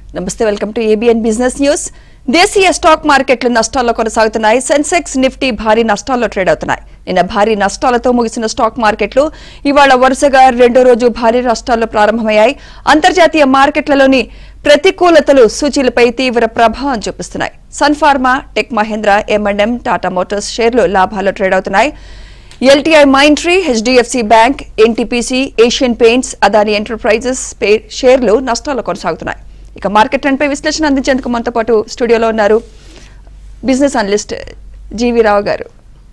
నమస్తే welcome to ABN business news దేశీయ stock మార్కెట్లు నష్టాల్లో కొనసాగుతున్నాయి సెన్సెక్స్ నిఫ్టీ భారీ నష్టాల్లో ట్రేడ్ అవుతున్నాయి నిన్న భారీ నష్టాలతో ముగిసిన స్టాక్ మార్కెట్లు ఇవాళ వరుసగా రెండో రోజు భారీ నష్టాల్లో ప్రారంభమయ్యాయి అంతర్జాతీయ మార్కెట్లలోని ప్రతికూలతలు సూచీలపై తీవ్ర ప్రభావం చూపిస్తున్నాయి Sun Pharma Tech Mahindra M and M Tata Motors షేర్లు లాభాల్లో ట్రేడ్ అవుతున్నాయి LTI Mindtree HDFC bank NTPC Asian Paints Adani enterprises పే- షేర్లు నష్టాల్లో కొనసాగుతున్నాయి ఇక మార్కెట్ ట్రెండ్ పై విశ్లేషణ అందించేందుకు మనతో పాటు స్టూడియోలో ఉన్నారు బిజినెస్ అనలిస్ట్ జీవి రావు గారు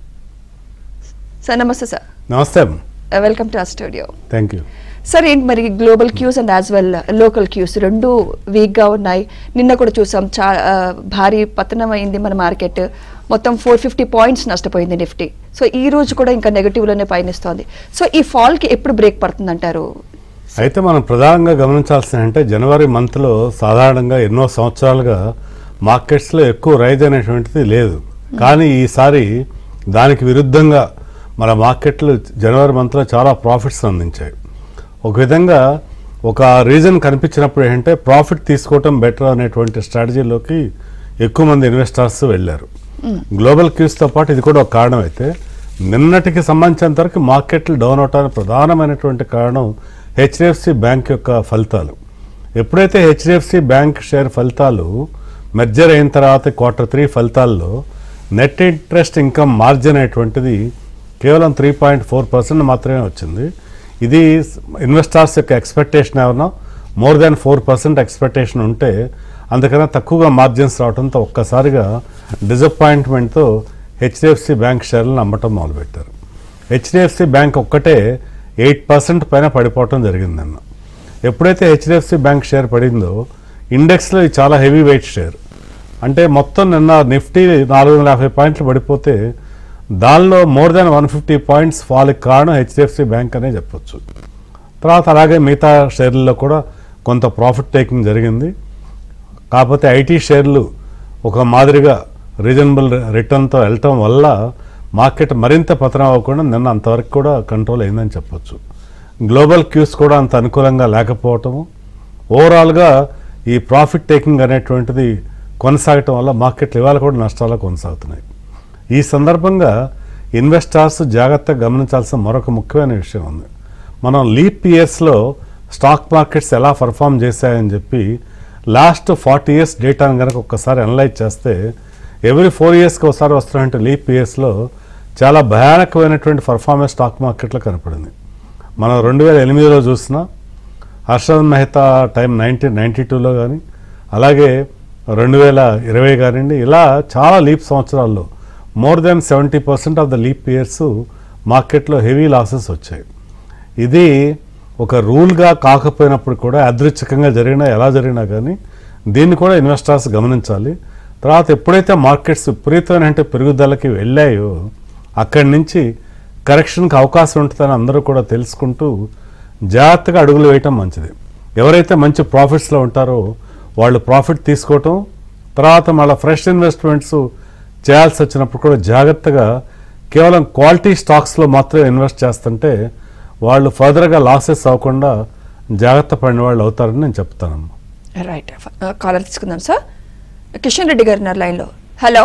సార్ నమస్తే సార్ నమస్తే వెల్కమ్ టు ఆ స్టూడియో థ్యాంక్ యూ సార్ ఏంటి మరి global cues and as well local cues రెండు వీక్గా ఉన్నాయి నిన్న కూడా చూసాం చా ఆ, భారీ పతనం అయింది మన మార్కెట్ మొత్తం ఫోర్ ఫిఫ్టీ పాయింట్స్ నష్టపోయింది నిఫ్టీ సో ఈ రోజు కూడా ఇంకా నెగటివ్లోనే పయనిస్తోంది సో ఈ ఫాల్కి ఎప్పుడు బ్రేక్ పడుతుంది అంటారు అయితే మనం ప్రధానంగా గమనించాల్సిన అంటే జనవరి మంత్లో సాధారణంగా ఎన్నో సంవత్సరాలుగా మార్కెట్స్లో ఎక్కువ రైజ్ అనేటువంటిది లేదు కానీ ఈసారి దానికి విరుద్ధంగా మన మార్కెట్లు జనవరి మంత్లో చాలా ప్రాఫిట్స్ అందించాయి ఒక విధంగా ఒక రీజన్ కనిపించినప్పుడు ఏంటంటే ప్రాఫిట్ తీసుకోవటం బెటర్ అనేటువంటి స్ట్రాటజీలోకి ఎక్కువ మంది ఇన్వెస్టర్స్ వెళ్ళారు గ్లోబల్ క్యూస్తో పాటు ఇది కూడా ఒక కారణం అయితే నిన్నటికి సంబంధించినంత వరకు మార్కెట్లు డౌన్ అవడానికి ప్రధానమైనటువంటి కారణం హెచ్డిఎఫ్సి బ్యాంక్ యొక్క ఫలితాలు ఎప్పుడైతే హెచ్డిఎఫ్సి బ్యాంక్ షేర్ ఫలితాలు మెర్జర్ అయిన తర్వాత క్వార్టర్ త్రీ ఫలితాల్లో నెట్ ఇంట్రెస్ట్ ఇన్కమ్ మార్జిన్ అనేటువంటిది కేవలం త్రీ పాయింట్ ఫోర్ పర్సెంట్ మాత్రమే వచ్చింది ఇది ఇన్వెస్టర్స్ యొక్క ఎక్స్పెక్టేషన్ ఏమన్నా more than four percent expectation ఉంటే అందుకన్నా తక్కువగా మార్జిన్స్ రావడంతో ఒక్కసారిగా డిసప్పాయింట్మెంట్తో హెచ్డిఎఫ్సి బ్యాంక్ షేర్లను అమ్మటం మొదలుపెట్టారు హెచ్డిఎఫ్సి బ్యాంక్ ఒక్కటే ఎయిట్ పర్సెంట్ పైన పడిపోవటం జరిగిందన్న ఎప్పుడైతే హెచ్డిఎఫ్సి బ్యాంక్ షేర్ పడిందో ఇండెక్స్లో ఇది చాలా హెవీ వెయిట్ షేర్ అంటే మొత్తం నిన్న నిఫ్టీ నాలుగు వందల యాభై పాయింట్లు పడిపోతే దానిలో more than one fifty points ఫాల్కి కారణం హెచ్డిఎఫ్సి బ్యాంక్ అనే చెప్పొచ్చు తర్వాత అలాగే మిగతా షేర్లలో కూడా కొంత ప్రాఫిట్ టేకింగ్ జరిగింది కాకపోతే ఐటీ షేర్లు ఒక మాదిరిగా రీజనబుల్ రిటర్న్తో వెళ్ళటం వల్ల మార్కెట్ మరింత పతనం అవ్వకుండా నిన్న అంతవరకు కూడా కంట్రోల్ అయిందని చెప్పొచ్చు గ్లోబల్ క్యూస్ కూడా అంత అనుకూలంగా లేకపోవటము ఓవరాల్గా ఈ ప్రాఫిట్ టేకింగ్ అనేటువంటిది కొనసాగటం వల్ల మార్కెట్లు ఇవాళ కూడా నష్టాలు కొనసాగుతున్నాయి ఈ సందర్భంగా ఇన్వెస్టర్స్ జాగ్రత్తగా గమనించాల్సిన మరొక ముఖ్యమైన విషయం ఉంది మనం లీప్ ఇయర్స్లో స్టాక్ మార్కెట్స్ ఎలా పర్ఫామ్ చేశాయని చెప్పి లాస్ట్ ఫార్టీ ఇయర్స్ డేటాను కనుక ఒక్కసారి అనలైజ్ చేస్తే ఎవ్రీ ఫోర్ ఇయర్స్కి ఒకసారి వస్తున్నటువంటి లీప్ ఇయర్స్లో చాలా భయానకమైనటువంటి పర్ఫార్మెన్స్ స్టాక్ మార్కెట్లో కనపడింది మనం రెండు వేల ఎనిమిదిలో చూసినా Harshad Mehta time nineteen ninety టూలో కానీ అలాగే రెండు వేల ఇరవై కానివ్వండి ఇలా చాలా లీప్ సంవత్సరాల్లో more than seventy percent of the leap years మార్కెట్లో హెవీ లాసెస్ వచ్చాయి ఇది ఒక రూల్గా కాకపోయినప్పుడు కూడా యాదృచ్ఛికంగా జరిగినా ఎలా జరిగినా కానీ దీన్ని కూడా ఇన్వెస్టర్స్ గమనించాలి తర్వాత ఎప్పుడైతే మార్కెట్స్ విపరీతమైన అంటే పెరుగుదలకి వెళ్ళాయో అక్కడి నుంచి కరెక్షన్కి అవకాశం ఉంటుందని అందరూ కూడా తెలుసుకుంటూ జాగ్రత్తగా అడుగులు వేయటం మంచిది ఎవరైతే మంచి ప్రాఫిట్స్లో ఉంటారో వాళ్ళు ప్రాఫిట్ తీసుకోవటం తర్వాత మళ్ళీ ఫ్రెష్ ఇన్వెస్ట్మెంట్స్ చేయాల్సి వచ్చినప్పుడు కూడా జాగ్రత్తగా కేవలం క్వాలిటీ స్టాక్స్లో మాత్రమే ఇన్వెస్ట్ చేస్తుంటే వాళ్ళు ఫర్దర్గా లాసెస్ అవ్వకుండా జాగ్రత్త పడిన వాళ్ళు అవుతారని నేను చెప్తానమ్మా రైట్ కాలర్ తీసుకుందాం సార్ కిషన్ రెడ్డి గారు ఉన్నారు లైన్లో hello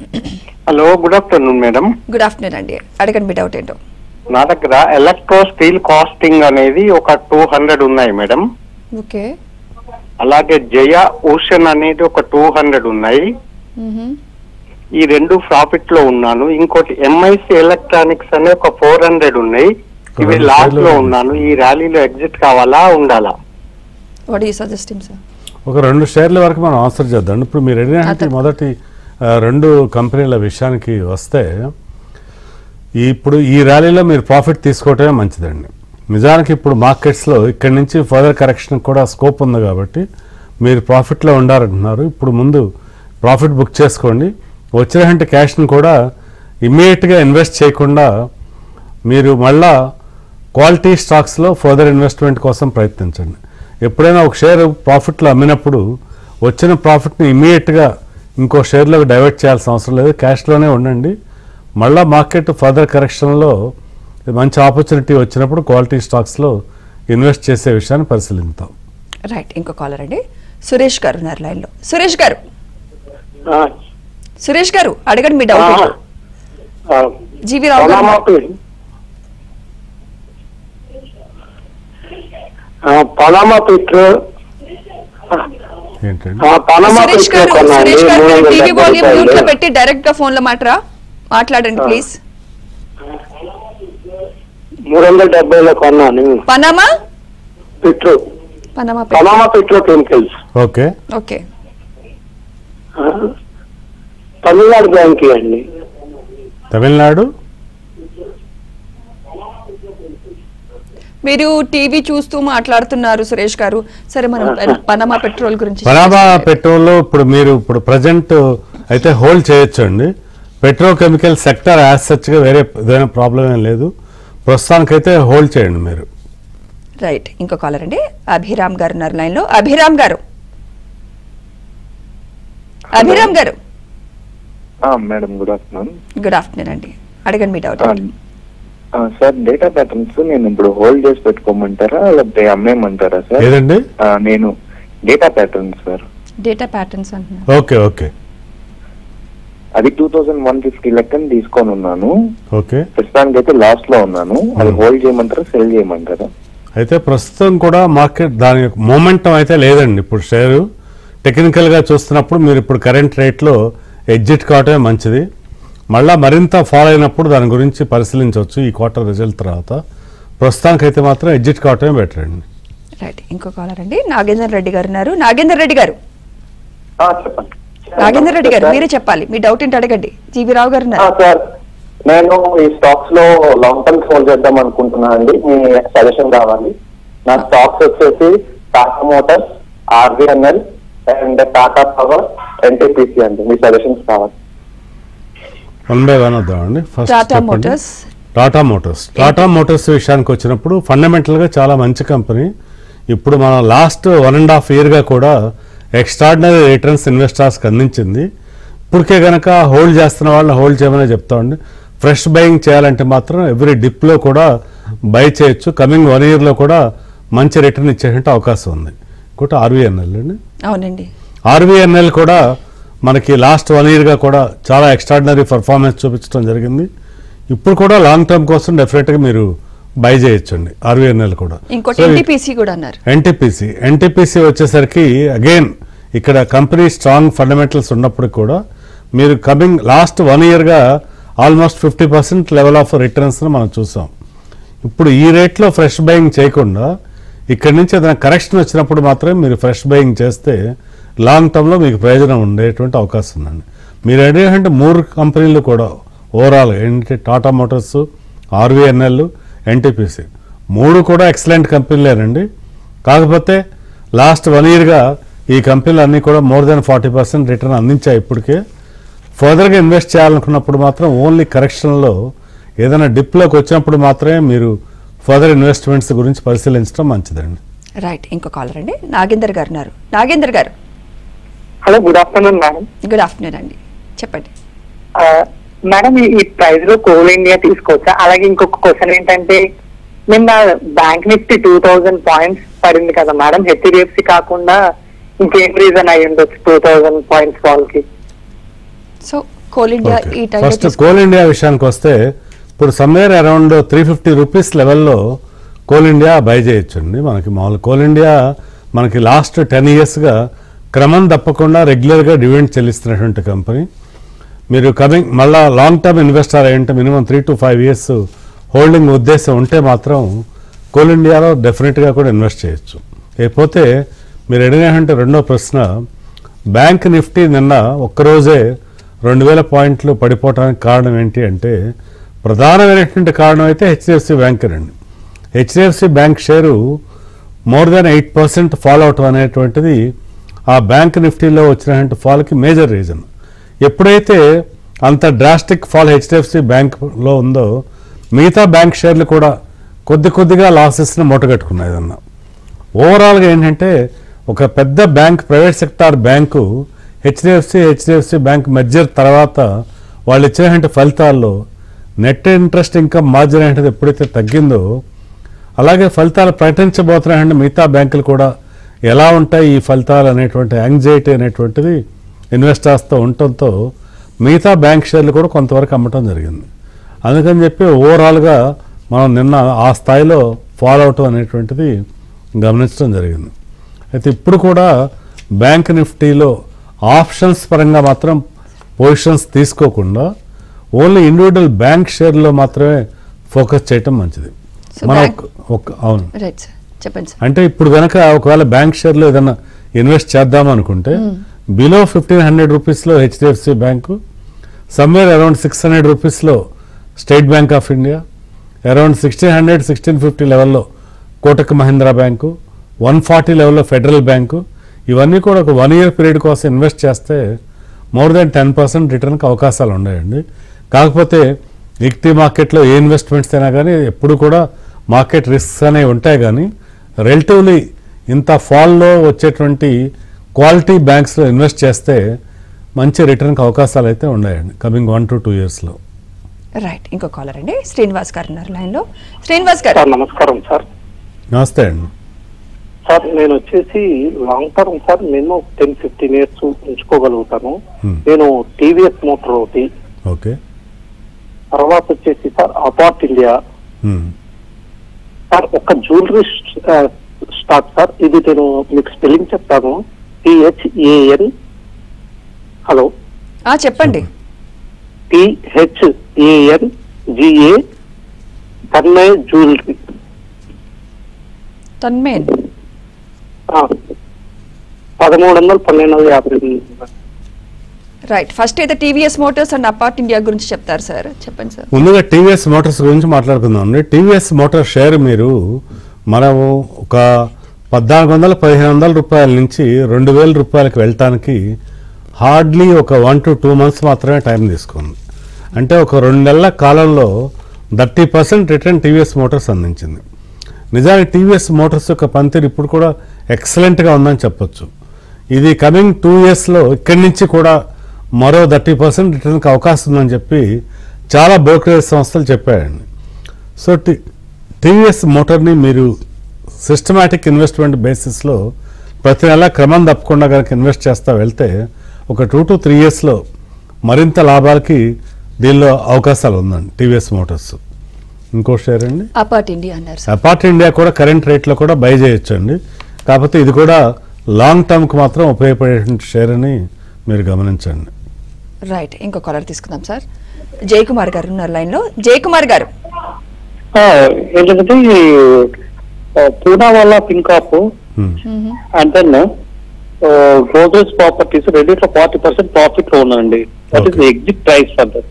hello good afternoon madam good afternoon అండి అడగండి మీ డౌట్ ఏంటో నా దగ్గర ఎలక్ట్రో స్టీల్ కాస్టింగ్ అనేది ఒక టూ హండ్రెడ్ ఉన్నాయి మేడం ఓకే అలాగే జయ ఓషన్ అనేది ఒక టూ హండ్రెడ్ ఉన్నాయి ఈ రెండు ప్రాఫిట్ లో ఉన్నాను ఇంకోటి ఎంఐసి ఎలక్ట్రానిక్స్ అనే ఒక ఫోర్ హండ్రెడ్ ఉన్నాయి ఇవి రెండు లాస్ షేర్లు లో ఉన్నాయి. ఉన్నాను ఈ ర్యాలీలో ఎగ్జిట్ కావాలా ఉండాలా వాట్ యూ సజెస్టింగ్ సార్ ఒక రెండు షేర్ల వరకు మనం ఆన్సర్ చేద్దాం ఇప్పుడు మీరు అడిగినటువంటి మొదటి ఆ, రెండు కంపెనీల విషయానికి వస్తే ఈ- ఇప్పుడు ఈ ర్యాలీలో మీరు ప్రాఫిట్ తీసుకోవటమే మంచిదండి నిజానికి ఇప్పుడు మార్కెట్స్లో ఇక్కడి నుంచి ఫర్దర్ కరెక్షన్ కూడా స్కోప్ ఉంది కాబట్టి మీరు ప్రాఫిట్లో ఉండాలంటున్నారు ఇప్పుడు ముందు ప్రాఫిట్ బుక్ చేసుకోండి వచ్చినటువంటి క్యాష్ని కూడా ఇమ్మీడియట్గా ఇన్వెస్ట్ చేయకుండా మీరు మళ్ళా క్వాలిటీ స్టాక్స్లో ఫర్దర్ ఇన్వెస్ట్మెంట్ కోసం ప్రయత్నించండి ఎప్పుడైనా ఒక షేర్ ప్రాఫిట్లో అమ్మినప్పుడు వచ్చిన ప్రాఫిట్ని ఇమ్మీడియట్గా ఇంకో షేర్లోకి డైవర్ట్ చేయాల్సిన అవసరం లేదు క్యాష్లోనే ఉండండి మళ్ళా మార్కెట్ ఫర్దర్ కరెక్షన్లో మంచి ఆపర్చునిటీ వచ్చినప్పుడు క్వాలిటీ స్టాక్స్లో ఇన్వెస్ట్ చేసే విషయాన్ని పరిశీలిద్దాం రైట్ ఇంకో కాలర్ అండి సురేష్ గారు ఉన్నారు లైన్ లో సురేష్ గారు ఆ, సురేష్ గారు అడగండి మీ ఆ, డౌట్ ఆ, జీవి రావు గారు పనామా పి- ఆ, పనామా పిట్లు ఏంటండి ఆ, పనామా సురేష్ పిట్లు గారు కొన్నాను. సురేష్ గారు మూడు మీరు వందల టీవీ డెబ్బై వాల్యూమ్ మ్యూట్ లో రూపాయలు. పెట్టి డైరెక్ట్ గా ఫోన్ లో మాట్రా మాట్లాడండి ఆ. ప్లీజ్ మూడు వందల డెబ్బైలో కొన్నాను పనామా పిట్లు పనామా పనామా పిట్లు కెమికల్స్ ఓకే ఓకే ఆ, తమిళనాడు బ్యాంక్ అండి తమిళనాడు మీరు టీవీ చూస్తూ మాట్లాడుతున్నారు సురేష్ గారు సరే మనం పనామా పెట్రోల్ గురించి పనామా పెట్రోల్ ఇప్పుడు మీరు ఇప్పుడు ప్రజెంట్ అయితే హోల్డ్ చేయొచ్చు అండి పెట్రోకెమికల్ సెక్టర్ యాజ్ సచ్ గా వేరే ఏదైనా ప్రాబ్లం ఏం లేదు ప్రస్తుతానికైతే హోల్డ్ చేయండి మీరు రైట్ ఇంకో కాలర్ అండి అభిరామ్ గారు ఉన్నారు లైన్ లో అభిరామ్ గారు అభిరామ్ గారు madam good afternoon good afternoon అండి అడగండి మీ డౌట్ సార్ డేటా ప్యాటర్న్స్ నేను ఇప్పుడు హోల్డ్ చేసి పెట్టుకోమంటారా లేకపోతే అమ్మేయమంటారా సార్ ఏదండి ఆ, నేను data patterns sir data patterns అంటున్నారు ఓకే ఓకే అది టూ థౌసండ్ వన్ ఫిఫ్టీ లెక్కన తీసుకొని ఉన్నాను ఓకే ప్రస్తుతానికి అయితే లాస్ట్ లో ఉన్నాను అది హోల్డ్ చేయమంటారా సెల్ చేయమంటారా అయితే ప్రస్తుతం కూడా మార్కెట్ దాని యొక్క మూమెంటం అయితే లేదండి ఇప్పుడు షేరు టెక్నికల్గా చూస్తున్నప్పుడు మీరు ఇప్పుడు కరెంట్ రేట్లో ఎగ్జిట్ కావటమే మంచిది మళ్ళా మరింత ఫాలో అయినప్పుడు దాని గురించి పరిశీలించవచ్చు ఈ క్వార్టర్ రిజల్ట్ తర్వాత ప్రస్తుతానికైతే మాత్రం ఎగ్జిట్ కావటమే బెటర్ అండి రైట్ ఇంకో కాలర్ అండి నాగేందర్ రెడ్డి గారు ఉన్నారు నాగేందర్ రెడ్డి గారు ఆ, చెప్పండి నాగేందర్ రెడ్డి గారు మీరే చెప్పాలి మీ డౌట్ ఏంటి అడగండి జీవి రావు గారు ఆ, ఉన్నారు సార్ నేను ఈ స్టాక్స్ లో లాంగ్ టర్మ్ హోల్డ్ చేద్దాం అనుకుంటున్నా అండి మీ సజెషన్ కావాలి నా స్టాక్స్ వచ్చేసి Tata Motors RBNL and Tata power NTPC అండి మీ సజెషన్స్ కావాలి వన్ బై వన్ వద్దామండి ఫస్ట్ టాటా చెప్పండి. Motors Tata Motors Tata Motors విషయానికి వచ్చినప్పుడు ఫండమెంటల్గా చాలా మంచి కంపెనీ ఇప్పుడు మన లాస్ట్ వన్ అండ్ హాఫ్ ఇయర్గా కూడా ఎక్స్ట్రాడినరీ రిటర్న్స్ ఇన్వెస్టర్స్కి అందించింది ఇప్పటికే కనుక హోల్డ్ చేస్తున్న వాళ్ళని హోల్డ్ చేయమని చెప్తామండి ఫ్రెష్ బయింగ్ చేయాలంటే మాత్రం ఎవ్రీ డిప్లో కూడా బై చేయొచ్చు కమింగ్ వన్ ఇయర్లో కూడా మంచి రిటర్న్ ఇచ్చేటువంటి అవకాశం ఉంది ఇంకోటి ఆర్వీఎన్ఎల్ అండి అవునండి ఆర్వీఎన్ఎల్ కూడా మనకి లాస్ట్ వన్ ఇయర్గా కూడా చాలా ఎక్స్ట్రాడినరీ పర్ఫార్మెన్స్ చూపించడం జరిగింది ఇప్పుడు కూడా లాంగ్ టర్మ్ కోసం డెఫినెట్గా మీరు బై చేయొచ్చండి ఆర్వీఎన్ఎల్ కూడా ఇంకోటి So, ఎన్టీపీసీ కూడా అన్నారు ఎన్టీపీసీ ఎన్టీపీసీ వచ్చేసరికి అగైన్ ఇక్కడ కంపెనీ స్ట్రాంగ్ ఫండమెంటల్స్ ఉన్నప్పుడు కూడా మీరు కమింగ్ లాస్ట్ వన్ ఇయర్గా almost fifty percent level of రిటర్న్స్ని మనం చూసాం ఇప్పుడు ఈ రేట్లో ఫ్రెష్ బయింగ్ చేయకుండా ఇక్కడి నుంచి ఏదైనా కరెక్షన్ వచ్చినప్పుడు మాత్రమే మీరు ఫ్రెష్ బయింగ్ చేస్తే లాంగ్ టర్మ్లో మీకు ప్రయోజనం ఉండేటువంటి అవకాశం ఉందండి మీరు ఏంటంటే మూడు కంపెనీలు కూడా ఓవరాల్ ఏంటంటే టాటా మోటార్స్ ఆర్వీఎన్ఎల్ ఎన్టీపీసీ మూడు కూడా ఎక్సలెంట్ కంపెనీలేనండి కాకపోతే లాస్ట్ వన్ ఇయర్గా ఈ కంపెనీలు అన్నీ కూడా more than forty percent return అందించాయి ఇప్పటికే ఫర్దర్గా ఇన్వెస్ట్ చేయాలనుకున్నప్పుడు మాత్రం ఓన్లీ కరెక్షన్లో ఏదైనా డిప్లోకి వచ్చినప్పుడు మాత్రమే మీరు ఫర్దర్ ఇన్వెస్ట్మెంట్స్ గురించి పరిశీలించడం మంచిదండి రైట్ ఇంకో కాలర్ అండి నాగేందర్ గారు ఉన్నారు నాగేందర్ గారు hello good afternoon madam good afternoon అండి చెప్పండి మేడం ఈ ప్రైస్ లో కోల్ ఇండియా తీసుకోవచ్చా అలాగే ఇంకొక క్వశ్చన్ ఏంటంటే నిన్న bank nifty two thousand points పడింది కదా మేడం హెచ్డిఎఫ్సి కాకుండా ఇంకేం రీజన్ అయి ఉండొచ్చు టూ థౌజండ్ పాయింట్స్ ఫాల్ కి సో కోల్ ఇండియా ఈ ఫస్ట్ టైంలో కోల్ ఇండియా విషయానికి వస్తే ఇప్పుడు somewhere around three fifty rupees లెవెల్లో కోల్ ఇండియా బై చేయొచ్చండి మనకి మామూలు కోల్ ఇండియా మనకి లాస్ట్ టెన్ ఇయర్స్గా క్రమం తప్పకుండా రెగ్యులర్గా డివిడెండ్ చెల్లిస్తున్నటువంటి కంపెనీ మీరు కమింగ్ మళ్ళా లాంగ్ టర్మ్ ఇన్వెస్టర్ అయ్యంటే minimum three to five years holding ఉద్దేశం ఉంటే మాత్రం కోల్ ఇండియాలో డెఫినెట్గా కూడా ఇన్వెస్ట్ చేయొచ్చు లేకపోతే మీరు అడిగినటువంటి రెండో ప్రశ్న బ్యాంక్ నిఫ్టీ నిన్న ఒక్కరోజే రెండు వేల పాయింట్లు పడిపోవడానికి కారణం ఏంటి అంటే ప్రధానమైనటువంటి కారణం అయితే హెచ్డిఎఫ్సి బ్యాంక్ అండి HDFC bank share more than eight percent fall అవటం అనేటువంటిది ఆ బ్యాంక్ నిఫ్టీలో వచ్చినటువంటి ఫాల్కి మేజర్ రీజన్ ఎప్పుడైతే అంత డ్రాస్టిక్ ఫాల్ హెచ్డిఎఫ్సి బ్యాంక్లో ఉందో మిగతా బ్యాంక్ షేర్లు కూడా కొద్ది కొద్దిగా లాసెస్ని మూటగట్టుకున్నాయి అన్న ఓవరాల్గా ఏంటంటే ఒక పెద్ద bank private sector bank HDFC HDFC bank merger తర్వాత వాళ్ళు ఇచ్చినటువంటి ఫలితాల్లో నెట్ ఇంట్రెస్ట్ ఇన్కమ్ మార్జిన్ అనేది ఎప్పుడైతే తగ్గిందో అలాగే ఫలితాలు ప్రకటించబోతున్నాయంటే మిగతా బ్యాంకులు కూడా ఎలా ఉంటాయి ఈ ఫలితాలు అనేటువంటి యాంగ్జైటీ అనేటువంటిది ఇన్వెస్టర్స్తో ఉండటంతో మిగతా బ్యాంక్ షేర్లు కూడా కొంతవరకు అమ్మటం జరిగింది అందుకని చెప్పి ఓవరాల్గా మనం నిన్న ఆ స్థాయిలో ఫాలో అవటం అనేటువంటిది గమనించడం జరిగింది అయితే ఇప్పుడు కూడా బ్యాంక్ నిఫ్టీలో ఆప్షన్స్ పరంగా మాత్రం పొజిషన్స్ తీసుకోకుండా ఓన్లీ ఇండివిజువల్ బ్యాంక్ షేర్లో మాత్రమే ఫోకస్ చేయటం మంచిది So మనం bank- ఒక- ఒక అవును రైట్ సార్ చెప్పండి సార్ అంటే ఇప్పుడు కనుక ఒకవేళ బ్యాంక్ షేర్లో ఏదైనా ఇన్వెస్ట్ చేద్దాం అనుకుంటే బిలో ఫిఫ్టీన్ హండ్రెడ్ రూపీస్లో HDFC bank somewhere around six hundred రూపీస్లో State Bank of India around sixteen hundred sixteen fifty లెవెల్లో Kotak Mahindra bank one forty లెవెల్లో ఫెడరల్ బ్యాంకు ఇవన్నీ కూడా ఒక వన్ ఇయర్ పీరియడ్ కోసం ఇన్వెస్ట్ చేస్తే మోర్ దెన్ టెన్ పర్సెంట్ రిటర్న్కి అవకాశాలు ఉన్నాయండి కాకపోతే ఈక్విటీ మార్కెట్లో ఏ ఇన్వెస్ట్మెంట్స్ అయినా కానీ ఎప్పుడు కూడా మార్కెట్ రిస్క్స్ అనేవి ఉంటాయి కానీ రిలేటివ్లీ ఇంత ఫాల్లో వచ్చేటువంటి క్వాలిటీ బ్యాంక్స్లో ఇన్వెస్ట్ చేస్తే మంచి రిటర్న్కి అవకాశాలు అయితే ఉన్నాయండి కమింగ్ వన్ టు టూ ఇయర్స్లో రైట్ ఇంకో కాలర్ అండి శ్రీనివాస్ గారు ఉన్నారు లైన్ లో శ్రీనివాస్ గారు సార్ నమస్కారం సార్ నమస్తే అండి సార్ నేను వచ్చేసి లాంగ్ టర్మ్ సార్ నేను టెన్ ఫిఫ్టీన్ ఇయర్స్ ఉంచుకోగలుగుతాను Hmm. నేను టీవీఎస్ మోటార్ ఒకటి ఓకే తర్వాత వచ్చేసి సార్ అపార్ట్ ఇండియా మ్మ్. సార్ ఒక జ్యువెలరీ స్టాక్ సార్ ఇది నేను మీకు స్పెల్లింగ్ చెప్తాను టిహెచ్ఏఎన్ హలో ఆ చెప్పండి టిహెచ్ఏఎన్ జిఏ కన్నయ్య జ్యువెలరీ తన్మేన్ పదమూడు వందలు పన్నెండు వందల యాభై ఎనిమిది. రైట్ ఫస్ట్ అయితే TVS motors and apart India గురించి చెప్తారు సార్ చెప్పండి సార్ ముందుగా టీవీఎస్ మోటార్స్ గురించి మాట్లాడుకుందాం అండి టీవీఎస్ మోటార్ షేర్ మీరు మనము ఒక పద్నాలుగు వందల పదిహేను వందల రూపాయల నుంచి రెండు వేల రూపాయలకి వెళ్ళటానికి హార్డ్లీ ఒక వన్ టు టూ మంత్స్ మాత్రమే టైం తీసుకుంది అంటే ఒక రెండు నెలల కాలంలో thirty percent return TVS motors అందించింది నిజానికి టీవీఎస్ మోటార్స్ యొక్క పనితీరు ఇప్పుడు కూడా ఎక్సలెంట్గా ఉందని చెప్పొచ్చు ఇది కమింగ్ టూ ఇయర్స్లో ఇక్కడి నుంచి కూడా మరో థర్టీ పర్సెంట్ రిటర్న్కి అవకాశం ఉందని చెప్పి చాలా బ్రోకరేజ్ సంస్థలు చెప్పాయండి సో టీ టీవీఎస్ మోటార్ని మీరు సిస్టమాటిక్ ఇన్వెస్ట్మెంట్ బేసిస్లో ప్రతి నెల క్రమం తప్పకుండా కనుక ఇన్వెస్ట్ చేస్తూ వెళ్తే ఒక టూ టు త్రీ ఇయర్స్లో మరింత లాభాలకి దీనిలో అవకాశాలు ఉందండి టీవీఎస్ మోటార్స్ ఇంకో షేర్ అండి అపార్ట్ ఇండియా అన్నారు సార్ అపార్ట్ ఇండియా కూడా కరెంట్ రేట్లో కూడా బై చేయొచ్చు అండి కాకపోతే ఇది కూడా లాంగ్ టర్మ్కి మాత్రం ఉపయోగపడేటువంటి షేర్ అని మీరు గమనించండి రైట్ ఇంకో కాలర్ తీసుకుందాం సార్ జయ్ కుమార్ గారు ఉన్నారు లైన్ లో జయ్ కుమార్ గారు ఏంటంటే ఈ Poonawalla Fincorp Hmm. And then Godrej properties రెండిట్లో ఫార్టీ పర్సెంట్ ప్రాఫిట్ లో ఉన్నాయండి that is Okay. Exit price for that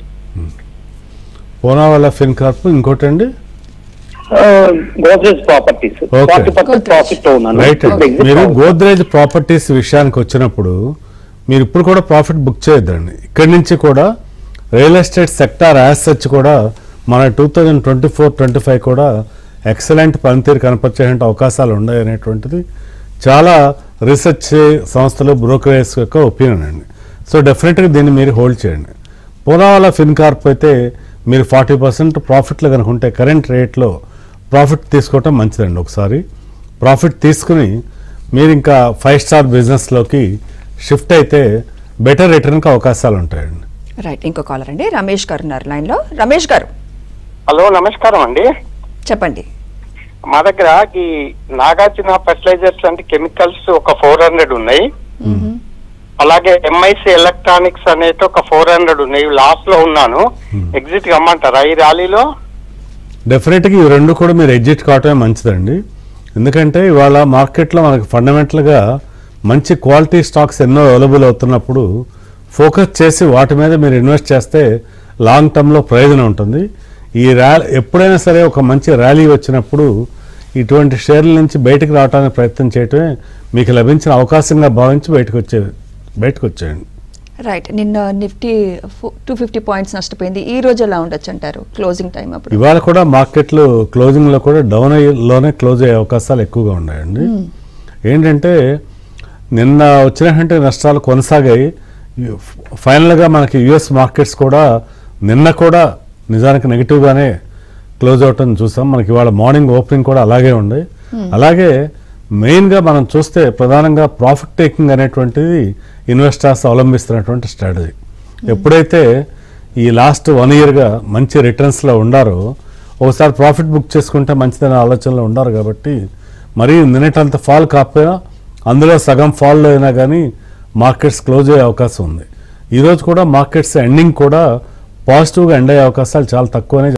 Poonawalla Fincorp ఇంకోటి అండి Godrej properties Okay. Forty percent Godrej. Profit లో ఉన్నాను రైట్ ఇప్పుడు exit మీరు price. గోద్రేజ్ ప్రాపర్టీస్ విషయానికి వచ్చినప్పుడు మీరు ఇప్పుడు కూడా ప్రాఫిట్ బుక్ చేయొద్దండి ఇక్కడి నుంచి కూడా రియల్ ఎస్టేట్ సెక్టార్ యాసెట్స్ కూడా మన two thousand twenty four twenty five కూడా ఎక్సలెంట్ పనితీరు కనపరిచే అవకాశాలు ఉన్నాయి అనేటువంటిది చాలా రీసెర్చ్ సంస్థలు బ్రోకరేజ్ యొక్క ఒపీనియన్ అండి సో డెఫినెట్గా దీన్ని మీరు హోల్డ్ చేయండి పూనావాలా ఫిన్కార్ప్ అయితే మీరు ఫార్టీ పర్సెంట్ ప్రాఫిట్లు కనుక ఉంటే కరెంట్ రేట్లో ప్రాఫిట్ తీసుకోవటం మంచిదండి ఒకసారి ప్రాఫిట్ తీసుకుని మీరు ఇంకా ఫైవ్ స్టార్ బిజినెస్లోకి షిఫ్ట్ అయితే బెటర్ రిటర్న్కి అవకాశాలు ఉంటాయండి రైట్ ఇంకో కాలర్ అండి రమేష్ గారు ఉన్నారు లైన్ లో రమేష్ గారు హలో నమస్కారం అండి చెప్పండి మా దగ్గర ఈ నాగార్జున ఫర్టిలైజర్స్ లాంటి కెమికల్స్ ఒక ఫోర్ హండ్రెడ్ ఉన్నాయి అలాగే ఎంఐసి ఎలక్ట్రానిక్స్ అనేది ఒక ఫోర్ హండ్రెడ్ ఉన్నాయి లాస్ట్ లో ఉన్నాను Hmm. ఎగ్జిట్ కమ్మంటారా ఈ ర్యాలీలో డెఫినెట్గా ఈ రెండు కూడా మీరు ఎగ్జిట్ కావటమే మంచిదండి ఎందుకంటే ఇవాళ మార్కెట్లో మనకు ఫండమెంటల్గా మంచి క్వాలిటీ స్టాక్స్ ఎన్నో అవైలబుల్ అవుతున్నప్పుడు ఫోకస్ చేసి వాటి మీద మీరు ఇన్వెస్ట్ చేస్తే లాంగ్ టర్మ్లో ప్రయోజనం ఉంటుంది ఈ ర్యాలీ ఎప్పుడైనా సరే ఒక మంచి ర్యాలీ వచ్చినప్పుడు ఇటువంటి షేర్ల నుంచి బయటకు రావడానికి ప్రయత్నం చేయటమే మీకు లభించిన అవకాశంగా భావించి బయటకు వచ్చే బయటకు వచ్చేయండి రైట్ నిన్న నిఫ్టీ టూ ఫిఫ్టీ పాయింట్స్ నష్టపోయింది ఈ రోజు ఎలా ఉండొచ్చు అంటారు క్లోజింగ్ టైం అప్పుడు ఇవాళ కూడా మార్కెట్లు క్లోజింగ్లో కూడా డౌన్ అయ్యేలోనే క్లోజ్ అయ్యే అవకాశాలు ఎక్కువగా ఉన్నాయండి ఏంటంటే నిన్న వచ్చినటువంటి నష్టాలు కొనసాగాయి ఫైనల్గా మనకి యుఎస్ మార్కెట్స్ కూడా నిన్న కూడా నిజానికి నెగిటివ్గానే క్లోజ్ అవటం చూసాం మనకి ఇవాళ మార్నింగ్ ఓపెనింగ్ కూడా అలాగే ఉంది అలాగే మెయిన్గా మనం చూస్తే ప్రధానంగా ప్రాఫిట్ టేకింగ్ అనేటువంటిది ఇన్వెస్టర్స్ అవలంబిస్తున్నటువంటి స్ట్రాటజీ ఎప్పుడైతే ఈ లాస్ట్ వన్ ఇయర్గా మంచి రిటర్న్స్లో ఉండారో ఒకసారి ప్రాఫిట్ బుక్ చేసుకుంటే మంచిదనే ఆలోచనలో ఉండారు కాబట్టి మరీ నిన్నటంత ఫాల్ కాకపోయినా అందులో సగం ఫాల్లో అయినా కానీ మార్కెట్స్ క్లోజ్ అయ్యే అవకాశం ఉంది ఈరోజు కూడా మార్కెట్స్ ఎండింగ్ కూడా పాజిటివ్గా ఎండ్ అయ్యే అవకాశాలు చాలా తక్కువనే